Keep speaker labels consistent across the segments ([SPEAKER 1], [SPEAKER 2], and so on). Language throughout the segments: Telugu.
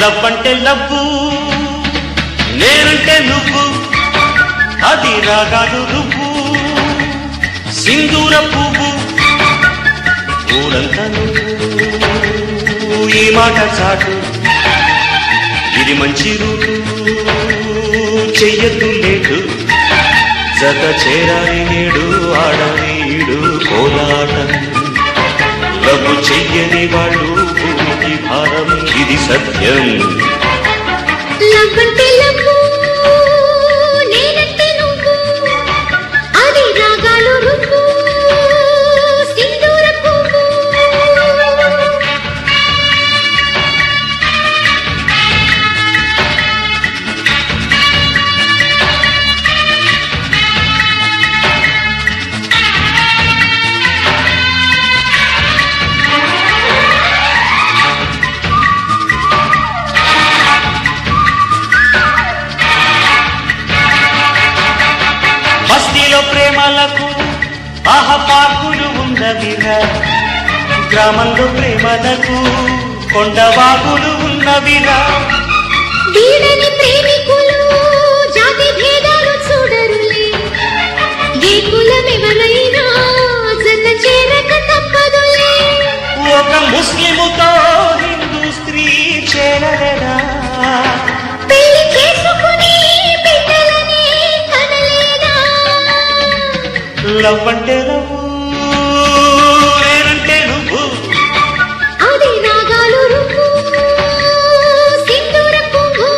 [SPEAKER 1] లవ్ అంటే లవ్వు నేనంటే నువ్వు అది రాగాలు రువ్వు సింధూర పువ్వు ఊరంతా నువ్వు ఈ మాట చాటు ఇది మంచి రూటు చెయ్యద్దు లేటు జత చేరాలి నేడు ఆడాలి ఈడు కోలాటం లవ్వు చెయ్యని వాళ్ళు భూమికి భారం ఇది సత్యం
[SPEAKER 2] లవ్ అంటే లవ్వు నేనంటే నువ్వు అది రాగాలు రువ్వు సింధూర పువ్వు
[SPEAKER 1] బస్తీలో ప్రేమలకు ఆహ పార్కులు ఉన్నవిరా గ్రామంలో ప్రేమలకు కొండవాగులు ఉన్నవిరా
[SPEAKER 2] వీడని ప్రేమికులు జాతి భేదాలు చూడరులే ఏ కులమెవరైనా జత చేరక తప్పదులే
[SPEAKER 1] ఒక ముస్లిముతో హిందూ స్త్రీ చేరలేదా
[SPEAKER 2] పెళ్లి చేసుకుని బిడ్డలని కనలేదా
[SPEAKER 1] లవ్ అంటే లవ్వు నేనంటే నువ్వు
[SPEAKER 2] అది రాగాలు రువ్వు సింధూర పువ్వు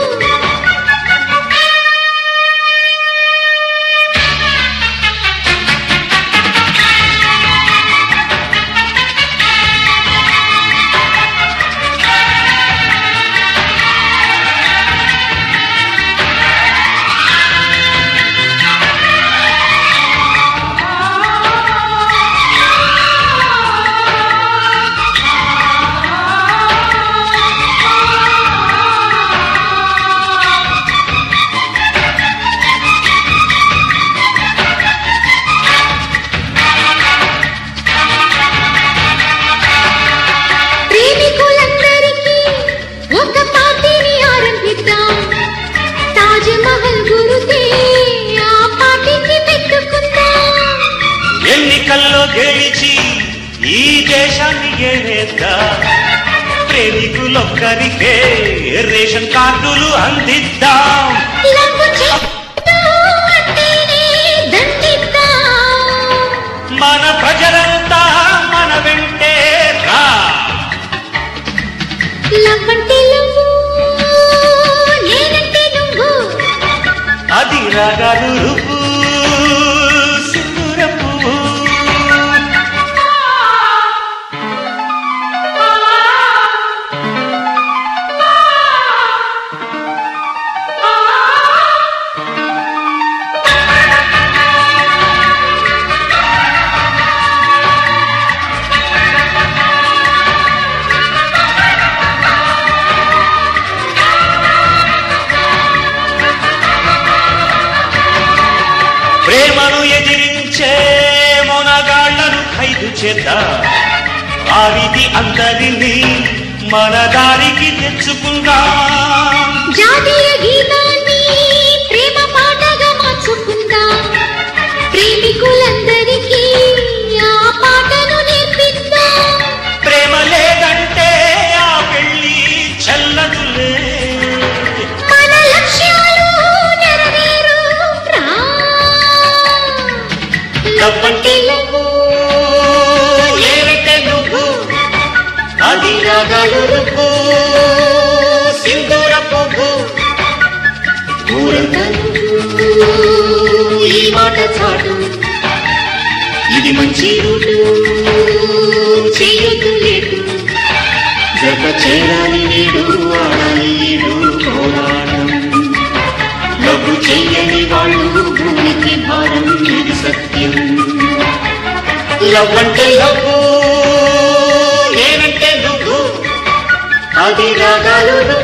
[SPEAKER 2] ప్రేమికులందరికీ ఒక పార్టీని ఆరంభిద్దాం తాజ్ మహల్ గురుతే ఆ పార్టీకి పెట్టుకుందాం
[SPEAKER 1] ఎన్నికల్లో గెలిచి ఈ దేశాన్ని ఏలేద్దా ప్రేమికులొక్కరికే రేషన్ కార్డులు అందిద్దాం
[SPEAKER 2] లవ్వు చేస్తూ అంటేనే దండిద్దాం
[SPEAKER 1] మన ప్రజలంతా మన వెంటే రా
[SPEAKER 2] లవ్ అంటే లవ్వు నేనంటే నువ్వు
[SPEAKER 1] అది రాగాలు రువ్వు సింధూర పువ్వు ప్రేమను ఎదిరించే మొనగాళ్లను ఖైదు చేద్దాం ఆ విధి అందరినీ మన దారికి తెచ్చుకుందాం
[SPEAKER 2] జాతీయ గీతాన్ని ప్రేమ పాటగా మార్చుకుందాం ప్రేమికులందరికీ ఆ పాటను నేర్పిద్దాం
[SPEAKER 1] ప్రేమ లేదంటే ఆ పెళ్ళి చల్లదులే
[SPEAKER 2] మన లక్ష్యాలు నెరవేరు రా.
[SPEAKER 1] లవ్వంటే లవ్వు నేనంటే నువ్వు అది రాగాలు రువ్వు సింధూర పువ్వు ఊరంతా నువ్వు ఈ మాట చాటు ఇది మంచి రూటు చెయ్యొద్దు లేటు జత చేరాలి నేడు ఆడాలి ఈడు పోరాటం లవ్వు చెయ్యని వాళ్ళు భూమికి భారం ఇది సత్యం లవ్ అంటే లవ్వు నేనంటే నువ్వు అది రాగాలు